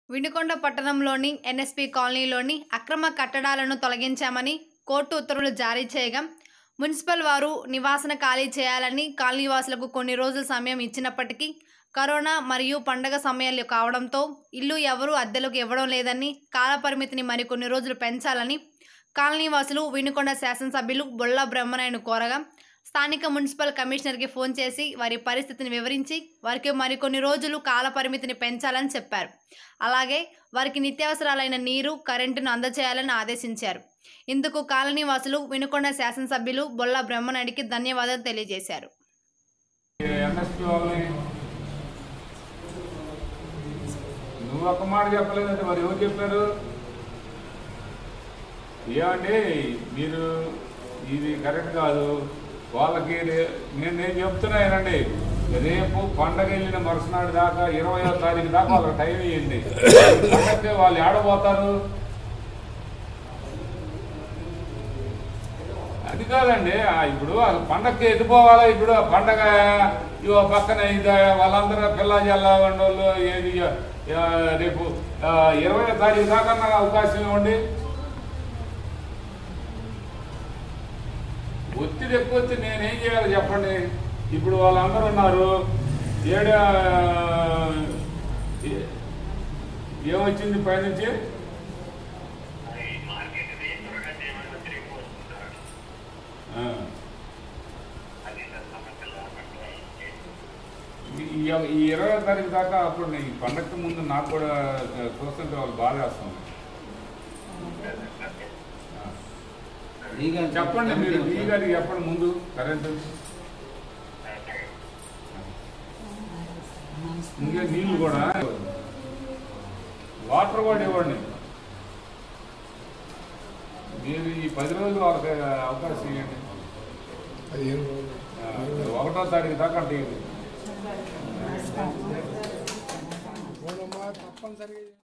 వినుకొండ పట్టణంలోని ఎన్ఎస్పి కాలనీలోని అక్రమ కట్టడాలను తొలగించామని కోర్టు ఉత్తర్వులు జారీ చేయగా మున్సిపల్ వారు నివాసన ఖాళీ చేయాలని కాలనీవాసులకు కొన్ని రోజుల సమయం ఇచ్చినప్పటికీ కరోనా మరియు పండగ సమయాలు కావడంతో ఇల్లు ఎవరూ అద్దెలకు ఇవ్వడం లేదని కాలపరిమితిని మరికొన్ని రోజులు పెంచాలని కాలనీవాసులు వినుకొండ శాసనసభ్యులు బొల్ల బ్రహ్మనాయుడు కోరగా స్థానిక మున్సిపల్ కమిషనర్కి ఫోన్ చేసి వారి పరిస్థితిని వివరించి వారికి మరికొన్ని రోజులు కాల పరిమితిని పెంచాలని చెప్పారు అలాగే వారికి నిత్యావసరాలైన నీరు కరెంటును అందజేయాలని ఆదేశించారు ఇందుకు కాలనీవాసులు వినుకొండ శాసనసభ్యులు బొల్ల బ్రహ్మనాయుడికి ధన్యవాదాలు తెలియజేశారు ఎంఎస్పీ వాళ్ళని నువ్వు ఒక్క మాట చెప్పలేదంటే మరి ఎవరు చెప్పారు ఏమండి మీరు ఇది కరెక్ట్ కాదు వాళ్ళకి రే- నేను నేను చెప్తున్నానండి రేపు పండగ వెళ్ళిన మరుసనాడు దాకా ఇరవయో తారీఖు దాకా వాళ్ళకి టైం ఇవ్వండి పండగకి వాళ్ళు ఏడబోతారు అది కాదండి ఆ ఇప్పుడు ఆ పండగకి ఎదిపోవాలా ఇప్పుడు ఆ పండగ ఇవో పక్కన ఇది వాళ్ళందరూ పిల్ల జల్ల వాళ్ళు ఏది ఆ, రేపు ఆ, ఇరవై తారీఖు దాకా నాకు అవకాశం ఇవ్వండి ఒత్తిడి ఎక్కువ వస్తే నేనేం చేయాలి చెప్పండి ఇప్పుడు వాళ్ళందరూ ఉన్నారు ఏడు ఏ- ఏమొచ్చింది పైనుంచి ఆ. ఈ- ఈ- ఈ ఇరవై తారీఖు దాకా అప్పుడు నేను ఈ పండగకి ముందు నాకు కూడా చూస్తుంటే వాళ్ళు బాధ వేస్తుంది ఆ. చెప్పండి మీరు ఈ గారికి చెప్పండి ముందు కరెంటు ఇంకా నీళ్ళు కూడా వాటర్ కూడా ఇవ్వండి మీరు ఈ పది రోజులు వాళ్ళకి అవకాశం ఇవ్వండి పదిహేను రోజులు ఆ, ఒకటో తారీఖు దాకా అంటే ఇది. మూడమ్మా తప్పనిసరిగా